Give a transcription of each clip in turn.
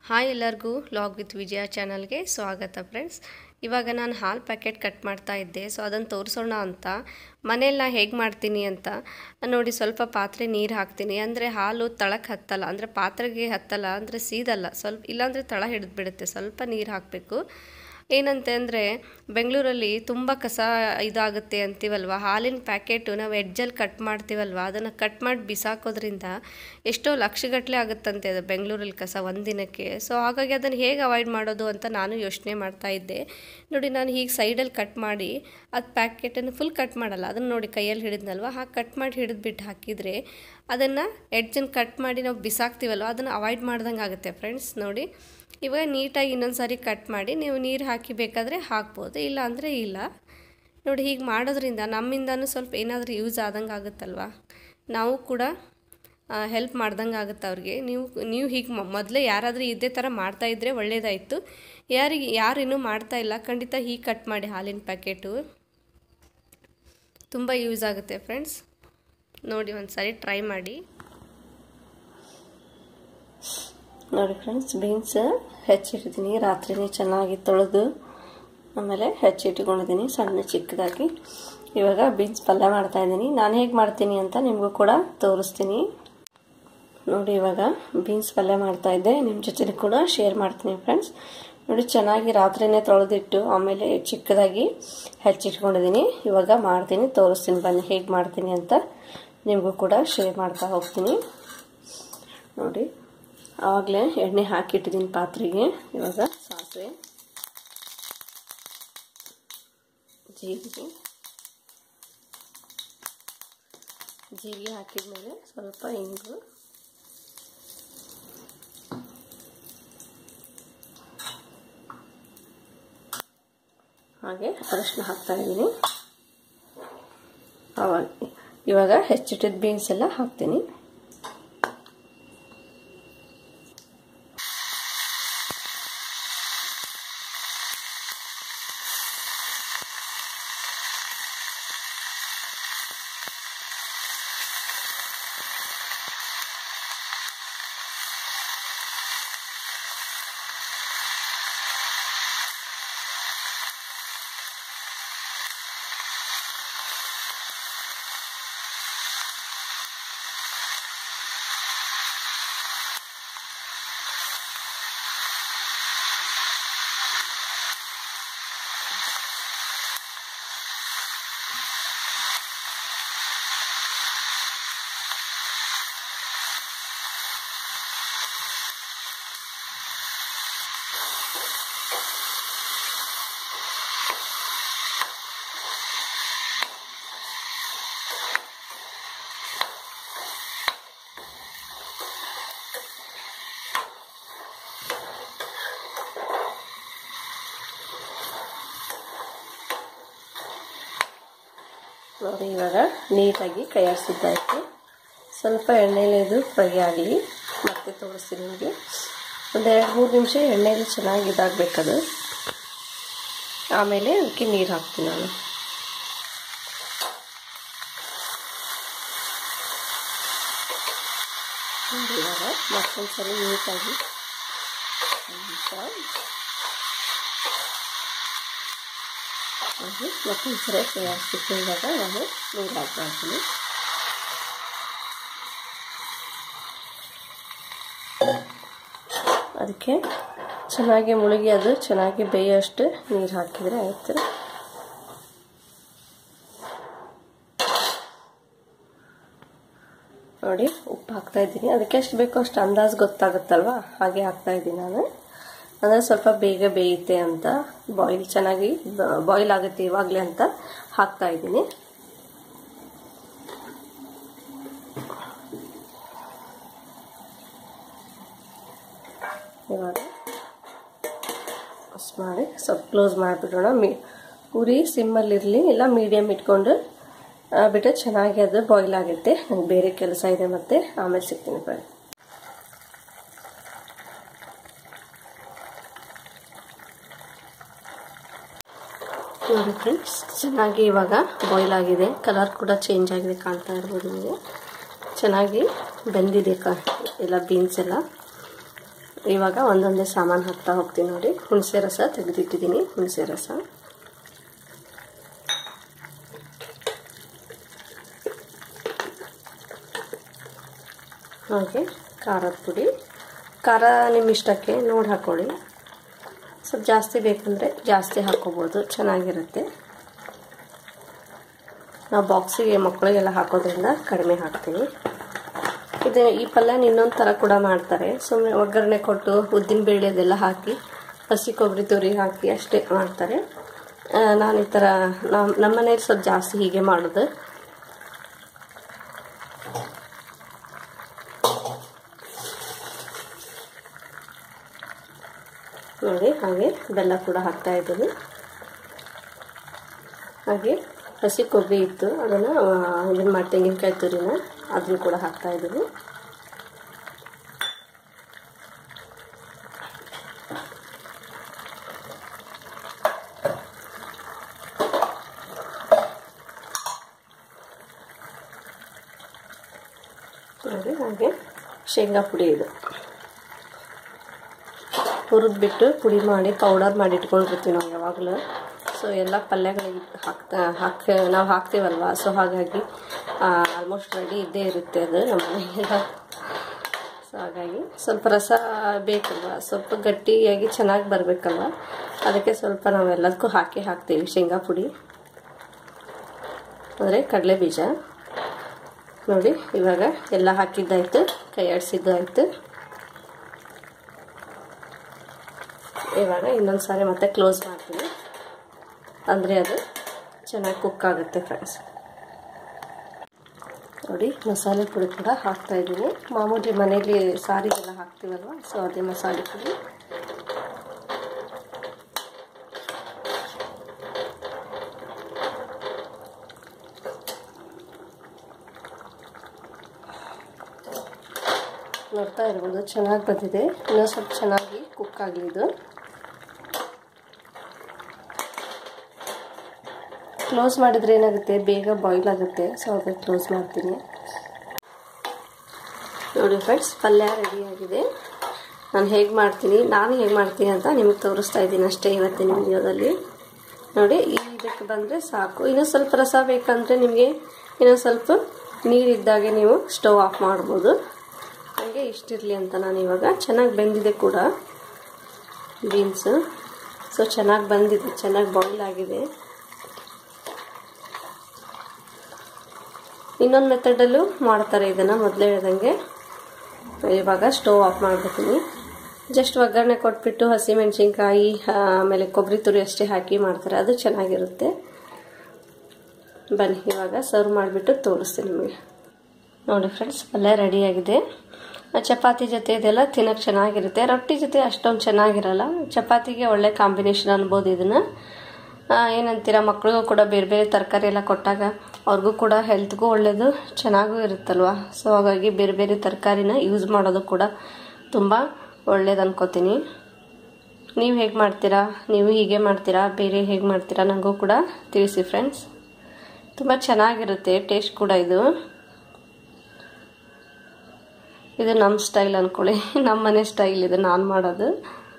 hi ಎಲ್ಲರಿಗೂ log with ವಿಜಯ ಚಾನಲ್ಗೆ ಸ್ವಾಗತ ಫ್ರೆಂಡ್ಸ್ ಇವಾಗ ನಾನು ಹಾಲು ಪ್ಯಾಕೆಟ್ ಕಟ್ ಮಾಡ್ತಾ ಇದ್ದೆ ಸೊ ಅದನ್ನು ತೋರಿಸೋಣ ಅಂತ ಮನೇಲಿ ನಾ ಹೇಗೆ ಮಾಡ್ತೀನಿ ಅಂತ ನೋಡಿ ಸ್ವಲ್ಪ ಪಾತ್ರೆ ನೀರು ಹಾಕ್ತೀನಿ ಅಂದರೆ ಹಾಲು ತಳಕ್ಕೆ ಹತ್ತಲ್ಲ ಅಂದರೆ ಪಾತ್ರೆಗೆ ಹತ್ತಲ್ಲ ಅಂದರೆ ಸೀದಲ್ಲ ಸ್ವಲ್ಪ ಇಲ್ಲಾಂದರೆ ತಳ ಹಿಡಿದು ಬಿಡುತ್ತೆ ಸ್ವಲ್ಪ ನೀರು ಹಾಕಬೇಕು ಏನಂತೆ ಅಂದರೆ ಬೆಂಗಳೂರಲ್ಲಿ ತುಂಬ ಕಸ ಇದಾಗುತ್ತೆ ಅಂತೀವಲ್ವ ಹಾಲಿನ ಪ್ಯಾಕೆಟು ನಾವು ಎಡ್ಜಲ್ಲಿ ಕಟ್ ಮಾಡ್ತೀವಲ್ವ ಅದನ್ನು ಕಟ್ ಮಾಡಿ ಬಿಸಾಕೋದ್ರಿಂದ ಎಷ್ಟೋ ಲಕ್ಷಗಟ್ಟಲೆ ಆಗುತ್ತಂತೆ ಅದು ಬೆಂಗಳೂರಲ್ಲಿ ಕಸ ಒಂದಿನಕ್ಕೆ ಸೊ ಹಾಗಾಗಿ ಅದನ್ನು ಹೇಗೆ ಅವಾಯ್ಡ್ ಮಾಡೋದು ಅಂತ ನಾನು ಯೋಚನೆ ಮಾಡ್ತಾ ಇದ್ದೆ ನೋಡಿ ನಾನು ಹೀಗೆ ಸೈಡಲ್ಲಿ ಕಟ್ ಮಾಡಿ ಅದು ಪ್ಯಾಕೆಟನ್ನು ಫುಲ್ ಕಟ್ ಮಾಡಲ್ಲ ಅದನ್ನು ನೋಡಿ ಕೈಯಲ್ಲಿ ಹಿಡಿದ್ನಲ್ವ ಹಾಗೆ ಕಟ್ ಮಾಡಿ ಹಿಡಿದ್ಬಿಟ್ಟು ಹಾಕಿದರೆ ಅದನ್ನು ಎಡ್ಜನ್ನು ಕಟ್ ಮಾಡಿ ನಾವು ಬಿಸಾಕ್ತೀವಲ್ವ ಅದನ್ನು ಅವಾಯ್ಡ್ ಮಾಡ್ದಂಗೆ ಆಗುತ್ತೆ ಫ್ರೆಂಡ್ಸ್ ನೋಡಿ ಇವಾಗ ನೀಟಾಗಿ ಇನ್ನೊಂದು ಸಾರಿ ಕಟ್ ಮಾಡಿ ನೀವು ನೀರು ಹಾಕಿ ಬೇಕಾದರೆ ಹಾಕ್ಬೋದು ಇಲ್ಲ ಅಂದರೆ ಇಲ್ಲ ನೋಡಿ ಹೀಗೆ ಮಾಡೋದ್ರಿಂದ ನಮ್ಮಿಂದನೂ ಸ್ವಲ್ಪ ಏನಾದರೂ ಯೂಸ್ ಆದಂಗೆ ಆಗುತ್ತಲ್ವ ನಾವು ಕೂಡ ಹೆಲ್ಪ್ ಮಾಡ್ದಂಗೆ ಆಗುತ್ತೆ ಅವ್ರಿಗೆ ನೀವು ನೀವು ಹೀಗೆ ಮೊದಲೇ ಯಾರಾದರೂ ಇದೇ ಥರ ಮಾಡ್ತಾಯಿದ್ರೆ ಒಳ್ಳೆಯದಾಯಿತು ಯಾರಿಗೆ ಯಾರು ಇನ್ನೂ ಮಾಡ್ತಾ ಇಲ್ಲ ಖಂಡಿತ ಹೀಗೆ ಕಟ್ ಮಾಡಿ ಹಾಲಿನ ಪ್ಯಾಕೆಟು ತುಂಬ ಯೂಸ್ ಆಗುತ್ತೆ ಫ್ರೆಂಡ್ಸ್ ನೋಡಿ ಒಂದು ಸಾರಿ ಟ್ರೈ ಮಾಡಿ ನೋಡಿ ಫ್ರೆಂಡ್ಸ್ ಬೀನ್ಸ್ ಹೆಚ್ಚಿಟ್ಟಿದ್ದೀನಿ ರಾತ್ರಿನೇ ಚೆನ್ನಾಗಿ ತೊಳೆದು ಆಮೇಲೆ ಹೆಚ್ಚಿಟ್ಕೊಂಡಿದ್ದೀನಿ ಸಣ್ಣ ಚಿಕ್ಕದಾಗಿ ಇವಾಗ ಬೀನ್ಸ್ ಪಲ್ಯ ಮಾಡ್ತಾಯಿದ್ದೀನಿ ನಾನು ಹೇಗೆ ಮಾಡ್ತೀನಿ ಅಂತ ನಿಮಗೂ ಕೂಡ ತೋರಿಸ್ತೀನಿ ನೋಡಿ ಇವಾಗ ಬೀನ್ಸ್ ಪಲ್ಯ ಮಾಡ್ತಾಯಿದ್ದೆ ನಿಮ್ಮ ಜೊತೆ ಕೂಡ ಶೇರ್ ಮಾಡ್ತೀನಿ ಫ್ರೆಂಡ್ಸ್ ನೋಡಿ ಚೆನ್ನಾಗಿ ರಾತ್ರಿನೇ ತೊಳೆದಿಟ್ಟು ಆಮೇಲೆ ಚಿಕ್ಕದಾಗಿ ಹೆಚ್ಚಿಟ್ಕೊಂಡಿದ್ದೀನಿ ಇವಾಗ ಮಾಡ್ತೀನಿ ತೋರಿಸ್ತೀನಿ ಬನ್ನಿ ಹೇಗೆ ಮಾಡ್ತೀನಿ ಅಂತ ನಿಮಗೂ ಕೂಡ ಶೇರ್ ಮಾಡ್ತಾ ಹೋಗ್ತೀನಿ ನೋಡಿ ಆವಾಗಲೇ ಎಣ್ಣೆ ಹಾಕಿಟ್ಟಿದ್ದೀನಿ ಪಾತ್ರೆಗೆ ಇವಾಗ ಸಾಸಿವೆ ಜೀರಿಗೆ ಜೀರಿಗೆ ಹಾಕಿದ್ಮೇಲೆ ಸ್ವಲ್ಪ ಇಂಗು ಹಾಗೆ ಅರಶಿನ ಹಾಕ್ತಾ ಇದ್ದೀನಿ ಅವಾಗ ಇವಾಗ ಹೆಚ್ಚಿಟ್ಟಿದ್ದ ಬೀನ್ಸ್ ಎಲ್ಲ ಹಾಕ್ತೀನಿ ನೋಡಿ ಇವಾಗ ನೀಟಾಗಿ ಕೈ ಆಡಿಸಿದ್ದಾಯ್ತು ಸ್ವಲ್ಪ ಎಣ್ಣೆಲಿ ಇದು ಫ್ರೈ ಆಗಲಿ ಮತ್ತೆ ತೋರಿಸ್ತೀನಿ ನಿಮಗೆ ಒಂದು ಎರಡು ಮೂರು ನಿಮಿಷ ಎಣ್ಣೆಲಿ ಚೆನ್ನಾಗಿ ಇದಾಗಬೇಕದು ಆಮೇಲೆ ಅದಕ್ಕೆ ನೀರು ಹಾಕ್ತೀನಿ ನಾನು ಇವಾಗ ಮತ್ತೊಂದು ಸಲ ನೀಟಾಗಿ ನಿಮಿಷ ಹಾಗೆ ಮತ್ತೊಂದು ಸರಿ ತಯಾರಿಸಿಟ್ಟು ಇವಾಗ ನಾನು ನೀರು ಹಾಕ್ತಾ ಇದ್ದೀನಿ ಅದಕ್ಕೆ ಚೆನ್ನಾಗಿ ಮುಳುಗಿ ಅದು ಚೆನ್ನಾಗಿ ಬೇಯೋಷ್ಟು ನೀರು ಹಾಕಿದರೆ ಆಯಿತು ನೋಡಿ ಉಪ್ಪು ಹಾಕ್ತಾ ಇದ್ದೀನಿ ಅದಕ್ಕೆ ಎಷ್ಟು ಬೇಕೋ ಅಷ್ಟು ಅಂದಾಜು ಗೊತ್ತಾಗುತ್ತಲ್ವ ಹಾಗೆ ಹಾಕ್ತಾ ಇದ್ದೀನಿ ನಾನು ಅಂದರೆ ಸ್ವಲ್ಪ ಬೇಗ ಬೇಯುತ್ತೆ ಅಂತ ಬಾಯ್ಲ್ ಚೆನ್ನಾಗಿ ಬಾಯ್ಲ್ ಆಗುತ್ತೆ ಇವಾಗಲೇ ಅಂತ ಹಾಕ್ತಾ ಇದ್ದೀನಿ ಇವಾಗ ಅಷ್ಟು ಮಾಡಿ ಸ್ವಲ್ಪ ಕ್ಲೋಸ್ ಮಾಡಿಬಿಡೋಣ ಮೀ ಉರಿ ಸಿಮ್ಮಲ್ಲಿರಲಿ ಇಲ್ಲ ಮೀಡಿಯಮ್ ಇಟ್ಕೊಂಡು ಬಿಟ್ಟರೆ ಚೆನ್ನಾಗಿ ಅದು ಬಾಯ್ಲ್ ಆಗುತ್ತೆ ನಂಗೆ ಬೇರೆ ಕೆಲಸ ಇದೆ ಮತ್ತು ಆಮೇಲೆ ಸಿಗ್ತೀನಿ ಫ್ರೆಂಡ್ ನೋಡಿ ಫ್ರೆಂಡ್ಸ್ ಚೆನ್ನಾಗಿ ಇವಾಗ ಬಾಯ್ಲ್ ಆಗಿದೆ ಕಲರ್ ಕೂಡ ಚೇಂಜ್ ಆಗಿದೆ ಕಾಣ್ತಾ ಇರ್ಬೋದು ನಿಮಗೆ ಚೆನ್ನಾಗಿ ಬೆಂದಿದೆ ಕ ಎಲ್ಲ ಬೀನ್ಸ್ ಎಲ್ಲ ಇವಾಗ ಒಂದೊಂದೇ ಸಾಮಾನು ಹಾಕ್ತಾ ಹೋಗ್ತೀನಿ ನೋಡಿ ಹುಣಸೆ ರಸ ತೆಗೆದಿಟ್ಟಿದ್ದೀನಿ ಹುಣಸೆ ರಸ ಹಾಗೆ ಖಾರದ ಪುಡಿ ಖಾರ ನಿಮ್ಮ ಇಷ್ಟಕ್ಕೆ ನೋಡಿ ಹಾಕ್ಕೊಳ್ಳಿ ಸ್ವಲ್ಪ ಜಾಸ್ತಿ ಬೇಕಂದರೆ ಜಾಸ್ತಿ ಹಾಕ್ಕೋಬೋದು ಚೆನ್ನಾಗಿರುತ್ತೆ ನಾವು ಬಾಕ್ಸಿಗೆ ಮಕ್ಕಳಿಗೆಲ್ಲ ಹಾಕೋದ್ರಿಂದ ಕಡಿಮೆ ಹಾಕ್ತೀವಿ ಇದು ಈ ಪಲ್ಯನ ಇನ್ನೊಂದು ಥರ ಕೂಡ ಮಾಡ್ತಾರೆ ಸುಮ್ಮನೆ ಒಗ್ಗರಣೆ ಕೊಟ್ಟು ಉದ್ದಿನ ಬೇಳೆ ಅದೆಲ್ಲ ಹಾಕಿ ಹಸಿ ಕೊಬ್ಬರಿ ತುರಿ ಹಾಕಿ ಅಷ್ಟೇ ಮಾಡ್ತಾರೆ ನಾನು ಈ ಥರ ನಮ್ಮ ನಮ್ಮ ಮನೇಲಿ ಸ್ವಲ್ಪ ಜಾಸ್ತಿ ಹೀಗೆ ಮಾಡೋದು ನೋಡಿ ಹಾಗೆ ಬೆಲ್ಲ ಕೂಡ ಹಾಕ್ತಾ ಇದ್ದೀನಿ ಹಾಗೆ ಹಸಿ ಕೊಬ್ಬರಿ ಇತ್ತು ಅದನ್ನು ಇದನ್ನು ಮಾಡಿ ತೆಂಗಿನಕಾಯಿ ತುರಿನ ಅದನ್ನು ಕೂಡ ಹಾಕ್ತಾ ಇದ್ದೀನಿ ನೋಡಿ ಹಾಗೆ ಶೇಂಗಾ ಪುಡಿ ಇದು ಹುರಿದ್ಬಿಟ್ಟು ಪುಡಿ ಮಾಡಿ ಪೌಡರ್ ಮಾಡಿ ಇಟ್ಕೊಂಡಿರ್ತೀವಿ ನಾವು ಯಾವಾಗಲೂ ಸೊ ಎಲ್ಲ ಪಲ್ಯಗಳಿಗೆ ಹಾಕ್ತಾ ಹಾಕಿ ನಾವು ಹಾಕ್ತೀವಲ್ವ ಸೊ ಹಾಗಾಗಿ ಆಲ್ಮೋಸ್ಟ್ ರೆಡಿ ಇದ್ದೇ ಇರುತ್ತೆ ಅದು ನಮ್ಮ ಮನೆಗೆಲ್ಲ ಸೊ ಹಾಗಾಗಿ ಸ್ವಲ್ಪ ರಸ ಬೇಕಲ್ವ ಸ್ವಲ್ಪ ಗಟ್ಟಿಯಾಗಿ ಚೆನ್ನಾಗಿ ಬರಬೇಕಲ್ವ ಅದಕ್ಕೆ ಸ್ವಲ್ಪ ನಾವೆಲ್ಲದಕ್ಕೂ ಹಾಕಿ ಹಾಕ್ತೀವಿ ಶೇಂಗಾ ಪುಡಿ ಅಂದರೆ ಕಡಲೆ ಬೀಜ ನೋಡಿ ಇವಾಗ ಎಲ್ಲ ಹಾಕಿದ್ದಾಯಿತು ಕೈ ಆಡಿಸಿದ್ದು ಆಯಿತು ಇವಾಗ ಇನ್ನೊಂದು ಸಾರಿ ಮತ್ತೆ ಕ್ಲೋಸ್ ಮಾಡ್ತೀನಿ ಅಂದರೆ ಅದು ಚೆನ್ನಾಗಿ ಕುಕ್ ಆಗುತ್ತೆ ಫ್ರೆಂಡ್ಸ್ ನೋಡಿ ಮಸಾಲೆ ಪುಡಿ ಕೂಡ ಹಾಕ್ತಾ ಇದ್ದೀನಿ ಮಾಮೂಲಿ ಮನೇಲಿ ಸಾರಿಗೆಲ್ಲ ಹಾಕ್ತೀವಲ್ವ ಸೊ ಅದೇ ಮಸಾಲೆ ಪುಡಿ ನೋಡ್ತಾ ಇರ್ಬೋದು ಚೆನ್ನಾಗಿ ಬಂದಿದೆ ಇನ್ನೂ ಸ್ವಲ್ಪ ಚೆನ್ನಾಗಿ ಕುಕ್ ಆಗಲಿ ಇದು ಕ್ಲೋಸ್ ಮಾಡಿದರೆ ಏನಾಗುತ್ತೆ ಬೇಗ ಬಾಯ್ಲ್ ಆಗುತ್ತೆ ಸೊ ಅದಕ್ಕೆ ಕ್ಲೋಸ್ ಮಾಡ್ತೀನಿ ನೋಡಿ ಫ್ರೆಂಡ್ಸ್ ಪಲ್ಯ ರೆಡಿಯಾಗಿದೆ ನಾನು ಹೇಗೆ ಮಾಡ್ತೀನಿ ನಾನು ಹೇಗೆ ಮಾಡ್ತೀನಿ ಅಂತ ನಿಮಗೆ ತೋರಿಸ್ತಾ ಇದ್ದೀನಿ ಅಷ್ಟೇ ಇವತ್ತಿನ ವಿಡಿಯೋದಲ್ಲಿ ನೋಡಿ ಈ ಇದಕ್ಕೆ ಬಂದರೆ ಸಾಕು ಇನ್ನೂ ಸ್ವಲ್ಪ ರಸ ಬೇಕಂದರೆ ನಿಮಗೆ ಇನ್ನೂ ಸ್ವಲ್ಪ ನೀರಿದ್ದಾಗೆ ನೀವು ಸ್ಟವ್ ಆಫ್ ಮಾಡ್ಬೋದು ಹಾಗೆ ಇಷ್ಟಿರಲಿ ಅಂತ ನಾನು ಇವಾಗ ಚೆನ್ನಾಗಿ ಬೆಂದಿದೆ ಕೂಡ ಬೀನ್ಸು ಸೊ ಚೆನ್ನಾಗಿ ಬಂದಿದೆ ಚೆನ್ನಾಗಿ ಬಾಯ್ಲ್ ಆಗಿದೆ ಇನ್ನೊಂದು ಮೆಥಡಲ್ಲೂ ಮಾಡ್ತಾರೆ ಇದನ್ನು ಮೊದಲೇ ಹೇಳ್ದಂಗೆ ಇವಾಗ ಸ್ಟವ್ ಆಫ್ ಮಾಡ್ಬಿಡ್ತೀನಿ ಜಸ್ಟ್ ಒಗ್ಗರಣೆ ಕೊಟ್ಬಿಟ್ಟು ಹಸಿಮೆಣ್ಸಿನ್ಕಾಯಿ ಆಮೇಲೆ ಕೊಬ್ಬರಿ ತುರಿ ಅಷ್ಟೇ ಹಾಕಿ ಮಾಡ್ತಾರೆ ಅದು ಚೆನ್ನಾಗಿರುತ್ತೆ ಬನ್ನಿ ಇವಾಗ ಸರ್ವ್ ಮಾಡಿಬಿಟ್ಟು ತೋರಿಸ್ತೀನಿ ನಿಮಗೆ ನೋಡಿ ಫ್ರೆಂಡ್ಸ್ ಪಲ್ಯ ರೆಡಿಯಾಗಿದೆ ಚಪಾತಿ ಜೊತೆ ಇದೆಲ್ಲ ತಿನ್ನೋಕ್ಕೆ ಚೆನ್ನಾಗಿರುತ್ತೆ ರೊಟ್ಟಿ ಜೊತೆ ಅಷ್ಟೊಂದು ಚೆನ್ನಾಗಿರಲ್ಲ ಚಪಾತಿಗೆ ಒಳ್ಳೆ ಕಾಂಬಿನೇಷನ್ ಅನ್ಬೋದು ಇದನ್ನು ಏನಂತೀರ ಮಕ್ಳಿಗೂ ಕೂಡ ಬೇರೆ ಬೇರೆ ತರಕಾರಿ ಎಲ್ಲ ಕೊಟ್ಟಾಗ ಅವ್ರಿಗೂ ಕೂಡ ಹೆಲ್ತ್ಗೂ ಒಳ್ಳೆಯದು ಚೆನ್ನಾಗೂ ಇರುತ್ತಲ್ವ ಸೊ ಹಾಗಾಗಿ ಬೇರೆ ಬೇರೆ ತರಕಾರಿನ ಯೂಸ್ ಮಾಡೋದು ಕೂಡ ತುಂಬ ಒಳ್ಳೇದು ಅನ್ಕೋತೀನಿ ನೀವು ಹೇಗೆ ಮಾಡ್ತೀರಾ ನೀವು ಹೀಗೆ ಮಾಡ್ತೀರಾ ಬೇರೆ ಹೇಗೆ ಮಾಡ್ತೀರಾ ನನಗೂ ಕೂಡ ತಿಳಿಸಿ ಫ್ರೆಂಡ್ಸ್ ತುಂಬ ಚೆನ್ನಾಗಿರುತ್ತೆ ಟೇಸ್ಟ್ ಕೂಡ ಇದು ಇದು ನಮ್ಮ ಸ್ಟೈಲ್ ಅಂದ್ಕೊಳ್ಳಿ ನಮ್ಮ ಮನೆ ಸ್ಟೈಲ್ ಇದು ನಾನು ಮಾಡೋದು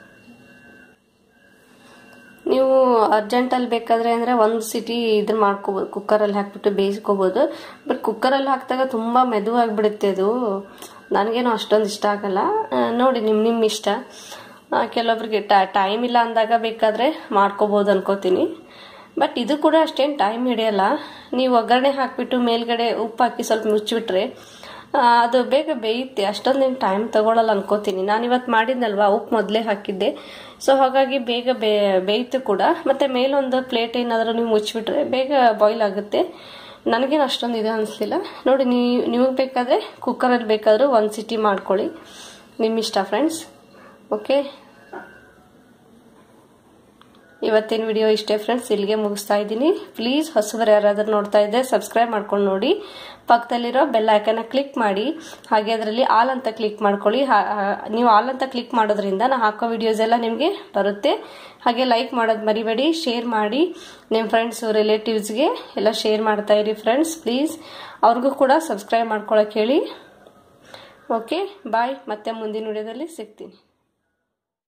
ನೀವು ಅರ್ಜೆಂಟಲ್ಲಿ ಬೇಕಾದರೆ ಅಂದರೆ ಒಂದು ಸಿಟಿ ಇದನ್ನ ಮಾಡ್ಕೋಬೋದು ಕುಕ್ಕರಲ್ಲಿ ಹಾಕ್ಬಿಟ್ಟು ಬೇಯಿಸ್ಕೋಬೋದು ಬಟ್ ಕುಕ್ಕರಲ್ಲಿ ಹಾಕಿದಾಗ ತುಂಬ ಮೆದುವಾಗಿಬಿಡುತ್ತೆ ಅದು ನನಗೇನು ಅಷ್ಟೊಂದು ಇಷ್ಟ ಆಗಲ್ಲ ನೋಡಿ ನಿಮ್ಮ ನಿಮ್ಮ ಇಷ್ಟ ಕೆಲವೊಬ್ರಿಗೆ ಟೈಮ್ ಇಲ್ಲ ಅಂದಾಗ ಬೇಕಾದರೆ ಮಾಡ್ಕೋಬೋದು ಅನ್ಕೋತೀನಿ ಬಟ್ ಇದು ಕೂಡ ಅಷ್ಟೇನು ಟೈಮ್ ಹಿಡಿಯಲ್ಲ ನೀವು ಒಗ್ಗರಣೆ ಹಾಕಿಬಿಟ್ಟು ಮೇಲ್ಗಡೆ ಉಪ್ಪು ಹಾಕಿ ಸ್ವಲ್ಪ ಮುಚ್ಚಿಬಿಟ್ರೆ ಅದು ಬೇಗ ಬೇಯುತ್ತೆ ಅಷ್ಟೊಂದೇನು ಟೈಮ್ ತಗೊಳ್ಳಲ್ಲ ಅನ್ಕೋತೀನಿ ನಾನು ಇವತ್ತು ಮಾಡಿದ್ನಲ್ವಾ ಉಪ್ಪು ಮೊದಲೇ ಹಾಕಿದ್ದೆ ಸೊ ಹಾಗಾಗಿ ಬೇಗ ಬೇ ಬೇಯ್ತು ಕೂಡ ಮತ್ತು ಮೇಲೊಂದು ಪ್ಲೇಟ್ ಏನಾದರೂ ನೀವು ಮುಚ್ಚಿಬಿಟ್ರೆ ಬೇಗ ಬಾಯ್ಲ್ ಆಗುತ್ತೆ ನನಗೇನು ಅಷ್ಟೊಂದು ಇದು ಅನಿಸ್ಲಿಲ್ಲ ನೋಡಿ ನೀವು ನಿಮಗೆ ಬೇಕಾದರೆ ಕುಕ್ಕರಲ್ಲಿ ಬೇಕಾದರೂ ಒಂದು ಸಿಟಿ ಮಾಡ್ಕೊಳ್ಳಿ ನಿಮ್ಮ ಇಷ್ಟ ಫ್ರೆಂಡ್ಸ್ ಓಕೆ ಇವತ್ತಿನ ವಿಡಿಯೋ ಇಷ್ಟೇ ಫ್ರೆಂಡ್ಸ್ ಇಲ್ಲಿಗೆ ಮುಗಿಸ್ತಾ ಇದ್ದೀನಿ ಪ್ಲೀಸ್ ಹೊಸಬರು ಯಾರಾದರೂ ನೋಡ್ತಾ ಇದ್ದರೆ ಸಬ್ಸ್ಕ್ರೈಬ್ ಮಾಡ್ಕೊಂಡು ನೋಡಿ ಪಕ್ಕದಲ್ಲಿರೋ ಬೆಲ್ ಐಕನ್ನ ಕ್ಲಿಕ್ ಮಾಡಿ ಹಾಗೆ ಅದರಲ್ಲಿ ಆಲ್ ಅಂತ ಕ್ಲಿಕ್ ಮಾಡ್ಕೊಳ್ಳಿ ನೀವು ಆಲ್ ಅಂತ ಕ್ಲಿಕ್ ಮಾಡೋದ್ರಿಂದ ನಾನು ಹಾಕೋ ವಿಡಿಯೋಸ್ ಎಲ್ಲ ನಿಮಗೆ ಬರುತ್ತೆ ಹಾಗೆ ಲೈಕ್ ಮಾಡೋದು ಮರಿಬೇಡಿ ಶೇರ್ ಮಾಡಿ ನಿಮ್ಮ ಫ್ರೆಂಡ್ಸು ರಿಲೇಟಿವ್ಸ್ಗೆ ಎಲ್ಲ ಶೇರ್ ಮಾಡ್ತಾ ಇರಿ ಫ್ರೆಂಡ್ಸ್ ಪ್ಲೀಸ್ ಅವ್ರಿಗೂ ಕೂಡ ಸಬ್ಸ್ಕ್ರೈಬ್ ಮಾಡ್ಕೊಳಕ್ಕೆ ಹೇಳಿ ಓಕೆ ಬಾಯ್ ಮತ್ತೆ ಮುಂದಿನ ವಿಡಿಯೋದಲ್ಲಿ ಸಿಗ್ತೀನಿ